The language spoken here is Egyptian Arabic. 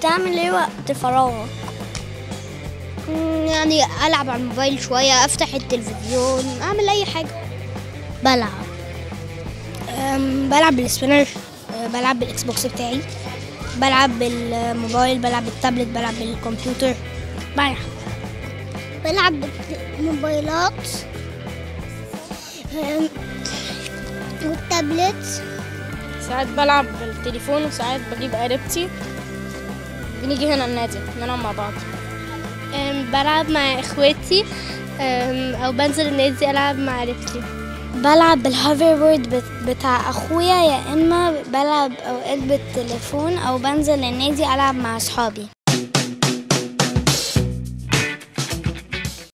بتعمل ايه وقت فراغك يعني العب على الموبايل شويه افتح التلفزيون اعمل اي حاجه بلعب بلعب بالسبينر بلعب بالاكس بوكس بتاعي بلعب بالموبايل بلعب بالتابلت بلعب بالكمبيوتر بلعب بلعب بالموبايلات والتابلت ساعات بلعب بالتليفون وساعات بجيب قريبتي بنيجي هنا النادي نلعب مع بعض بلعب مع اخواتي او بنزل النادي العب مع قريبتي بلعب بالهوفر بورد بتاع اخويا يا اما بلعب اوقات بالتليفون او بنزل النادي العب مع اصحابي